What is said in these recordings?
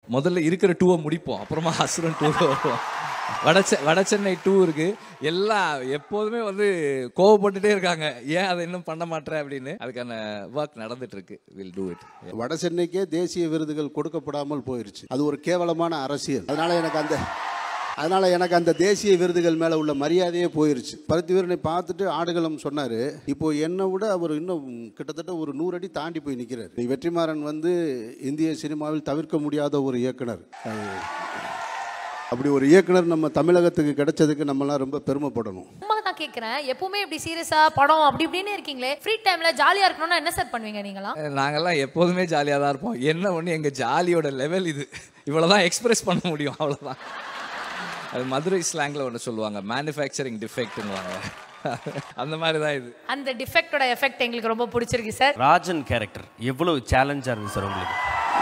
முதல்ல இருக்கிற டூவை முடிப்போம் அப்புறமா அசுரன் டூ வருவோம் வடச்செ வட சென்னை டூ இருக்கு எல்லாம் எப்போதுமே வந்து கோவப்பட்டுட்டே இருக்காங்க ஏன் அதை இன்னும் பண்ண மாட்டேன் அப்படின்னு அதுக்கான ஒர்க் நடந்துட்டு இருக்கு வில் டூ இட் வட சென்னைக்கே தேசிய விருதுகள் கொடுக்கப்படாமல் போயிருச்சு அது ஒரு கேவலமான அரசியல் அதனால எனக்கு அந்த அதனால எனக்கு அந்த தேசிய விருதுகள் மேல உள்ள மரியாதையே போயிருச்சு பருத்திவீரனை பார்த்துட்டு ஆடுகளம் சொன்னாரு இப்போ என்னை விட அவர் இன்னும் கிட்டத்தட்ட ஒரு நூறு அடி தாண்டி போய் நிற்கிறார் வெற்றிமாறன் வந்து இந்திய சினிமாவில் தவிர்க்க முடியாத ஒரு இயக்குனர் அது- அப்படி ஒரு இயக்குனர் நம்ம தமிழகத்துக்கு கிடைச்சதுக்கு நம்மலாம் ரொம்ப பெருமைப்படணும் சும்மா தான் கேக்குறேன் எப்பவுமே இப்படி சீரியஸா படம் அப்படி இப்படின்னு இருக்கீங்களே ஃப்ரீ டைம்ல ஜாலியா இருக்கணும்னா என்ன சார் பண்ணுவீங்க நீங்களாம் நாங்கெல்லாம் எப்போதுமே ஜாலியாக தான் இருப்போம் என்ன ஒன்று எங்கள் ஜாலியோட லெவல் இது இவ்வளோதான் எக்ஸ்பிரஸ் பண்ண முடியும் அவ்வளோதான் அது மதுரை ஸ்லாங்கில் ஒன்று சொல்லுவாங்க மேனுஃபேக்சரிங் டிஃபெக்ட்னுவாங்க அந்த மாதிரி தான் இது அந்த டிஃபெக்டோட எஃபெக்ட் எங்களுக்கு ரொம்ப பிடிச்சிருக்கு சார் ராஜன் கேரக்டர் எவ்வளவு சேலஞ்சா இருந்துச்சு சார் உங்களுக்கு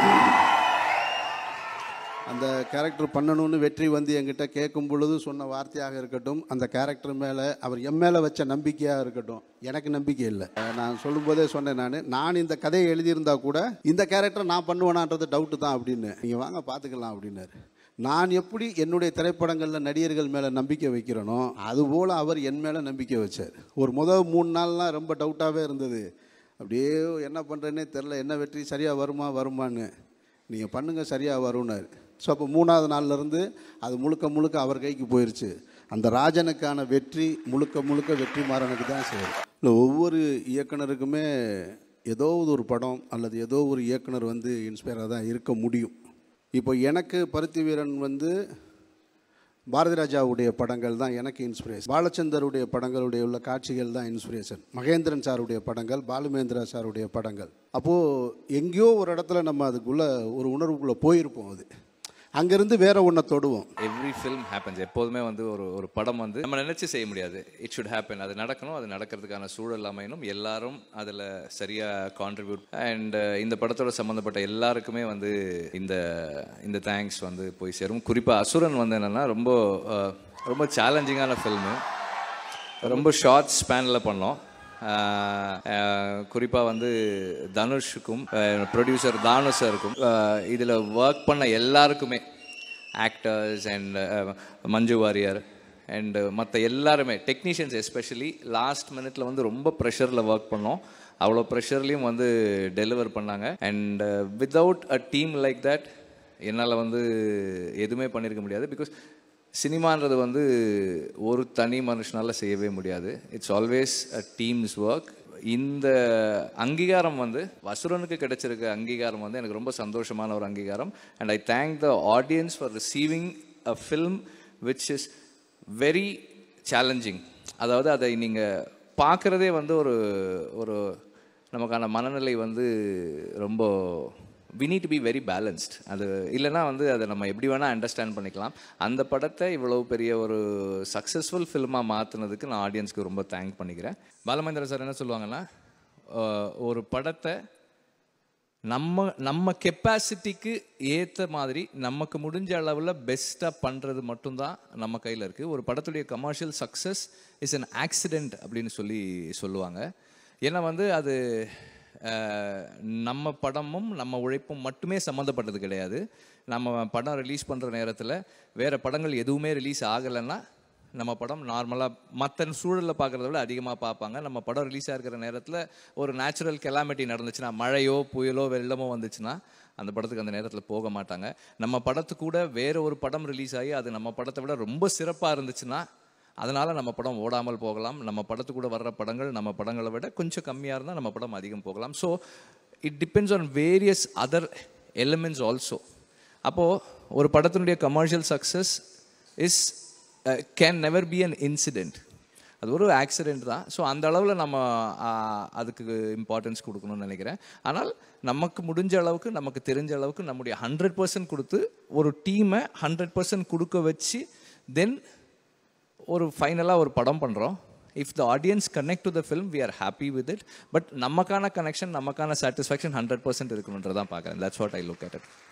அந்த கேரக்டர் பண்ணணும்னு வெற்றி வந்து என்கிட்ட கேட்கும் பொழுது சொன்ன வார்த்தையாக இருக்கட்டும் அந்த கேரக்டர் மேலே அவர் என் மேலே வச்ச நம்பிக்கையாக இருக்கட்டும் எனக்கு நம்பிக்கை இல்லை அஹ் நான் சொல்லும்போதே சொன்னேன் நான் நான் இந்த கதையை எழுதியிருந்தா கூட இந்த கேரக்டர் நான் பண்ணுவேனான்றது டவுட்டு தான் அப்படின்னு நீங்கள் வாங்க பார்த்துக்கலாம் அப்படின்னாரு நான் எப்படி என்னுடைய திரைப்படங்களில் நடிகர்கள் மேலே நம்பிக்கை வைக்கிறேனோ அதுபோல் அவர் என் மேலே நம்பிக்கை வச்சார் ஒரு முதல் மூணு நாள்லாம் ரொம்ப டவுட்டாகவே இருந்தது அப்படியே என்ன பண்ணுறேன்னே தெரில என்ன வெற்றி சரியாக வருமா வருமான்னு நீங்கள் பண்ணுங்கள் சரியாக வரும்னாரு ஸோ அப்போ மூணாவது நாள்லேருந்து அது முழுக்க முழுக்க அவர் கைக்கு போயிருச்சு அந்த ராஜனுக்கான வெற்றி முழுக்க முழுக்க வெற்றி மாறனுக்கு தான் சேரும் இல்லை ஒவ்வொரு இயக்குனருக்குமே ஏதோ ஒரு படம் அல்லது ஏதோ ஒரு இயக்குனர் வந்து இன்ஸ்பயராக தான் இருக்க முடியும் இப்போ எனக்கு பருத்தி வீரன் வந்து பாரதி ராஜாவுடைய படங்கள் தான் எனக்கு இன்ஸ்பிரேஷன் பாலச்சந்தருடைய படங்களுடைய உள்ள காட்சிகள் தான் இன்ஸ்பிரேஷன் மகேந்திரன் சாருடைய படங்கள் பாலுமேந்திரா சாருடைய படங்கள் அப்போது எங்கேயோ ஒரு இடத்துல நம்ம அதுக்குள்ளே ஒரு உணர்வுக்குள்ளே போயிருப்போம் அது அங்கேருந்து வேற ஒன்றை தொடுவோம் எவ்ரி ஃபில்ம் ஹேப்பன்ஸ் எப்போதுமே வந்து ஒரு ஒரு படம் வந்து நம்ம நினைச்சு செய்ய முடியாது இட் ஷுட் ஹேப்பன் அது நடக்கணும் அது நடக்கிறதுக்கான சூழல் அமையணும் எல்லாரும் அதில் சரியாக கான்ட்ரிபியூட் அண்ட் இந்த படத்தோட சம்மந்தப்பட்ட எல்லாருக்குமே வந்து இந்த இந்த தேங்க்ஸ் வந்து போய் சேரும் குறிப்பாக அசுரன் வந்து என்னென்னா ரொம்ப அஹ், ரொம்ப சேலஞ்சிங்கான ஃபில்மு ரொம்ப ஷார்ட் ஸ்பேனில் பண்ணோம் குறிப்பாக வந்து தனுஷுக்கும் ப்ரொடியூசர் தானு சாருக்கும் இதில் ஒர்க் பண்ண எல்லாருக்குமே actors and Manju Warrier and மற்ற எல்லாருமே டெக்னீஷியன்ஸ் எஸ்பெஷலி லாஸ்ட் மினிட்ல வந்து ரொம்ப ப்ரெஷரில் ஒர்க் பண்ணோம் அவ்வளோ ப்ரெஷர்லேயும் வந்து டெலிவர் பண்ணாங்க and without a team like that என்னால் வந்து எதுவுமே பண்ணியிருக்க முடியாது பிகாஸ் சினிமான்றது வந்து ஒரு தனி மனுஷனால செய்யவே முடியாது it's always a team's work இந்த அங்கீகாரம் வந்து வசுரனுக்கு கிடைச்சிருக்க அங்கீகாரம் வந்து எனக்கு ரொம்ப சந்தோஷமான ஒரு அங்கீகாரம் and I thank the audience for receiving a film which is very challenging அதாவது அதை நீங்கள் பார்க்குறதே வந்து ஒரு ஒரு நமக்கான மனநிலை வந்து ரொம்ப we need to be very balanced அது இல்லைன்னா வந்து அதை நம்ம எப்படி வேணால் அண்டர்ஸ்டாண்ட் பண்ணிக்கலாம் அந்த படத்தை இவ்வளவு பெரிய ஒரு சக்ஸஸ்ஃபுல் ஃபில்மாக மாற்றினதுக்கு நான் ஆடியன்ஸ்க்கு ரொம்ப தேங்க் பண்ணிக்கிறேன் பாலமேந்திரன் சார் என்ன சொல்லுவாங்கன்னா அஹ், ஒரு படத்தை நம்ம நம்ம கெப்பாசிட்டிக்கு ஏற்ற மாதிரி நமக்கு முடிஞ்ச அளவில் பெஸ்ட்டாக பண்ணுறது மட்டும்தான் நம்ம கையில் இருக்குது ஒரு படத்துடைய commercial success is an accident அப்படின்னு சொல்லி சொல்லுவாங்க ஏன்னா வந்து அது அஹ், நம்ம படமும் நம்ம உழைப்பும் மட்டுமே சம்மந்தப்பட்டது கிடையாது நம்ம படம் ரிலீஸ் பண்ணுற நேரத்தில் வேறு படங்கள் எதுவுமே ரிலீஸ் ஆகலைன்னா நம்ம படம் நார்மலாக மற்ற சூழலில் பார்க்குறத விட அதிகமாக பார்ப்பாங்க நம்ம படம் ரிலீஸ் ஆகிற நேரத்தில் ஒரு நேச்சுரல் கெலாமிட்டி நடந்துச்சுன்னா மழையோ புயலோ வெள்ளமோ வந்துச்சுன்னா அந்த படத்துக்கு அந்த நேரத்தில் போக மாட்டாங்க நம்ம படத்து கூட வேற ஒரு படம் ரிலீஸ் ஆகி அது நம்ம படத்தை விட ரொம்ப சிறப்பாக இருந்துச்சுன்னா அதனால் நம்ம படம் ஓடாமல் போகலாம் நம்ம படத்து கூட வர்ற படங்கள் நம்ம படங்களை விட கொஞ்சம் கம்மியாக இருந்தால் நம்ம படம் அதிகம் போகலாம் so it depends on various other elements also அப்போது ஒரு படத்தினுடைய commercial success is can never be an incident அது ஒரு ஆக்சிடெண்ட் தான் ஸோ அந்த அளவில் நம்ம ஆஹ், அதுக்கு இம்பார்ட்டன்ஸ் கொடுக்கணும்னு நினைக்கிறேன் ஆனால் நமக்கு முடிஞ்ச அளவுக்கு நமக்கு தெரிஞ்ச அளவுக்கு நம்முடைய ஹண்ட்ரட் பர்சன்ட் கொடுத்து ஒரு டீமை ஹண்ட்ரட் பர்சன்ட் கொடுக்க வச்சு தென் ஒரு ஃபைனலாக ஒரு படம் பண்ணுறோம் if the audience connect to the film we are happy with it but நமக்கான கனெக்ஷன் நமக்கான சாட்டிஸ்ஃபேக்ஷன் ஹண்ட்ரட் பர்சன்ட் இருக்கணுன்றதான் பார்க்குறேன் that's what I look at it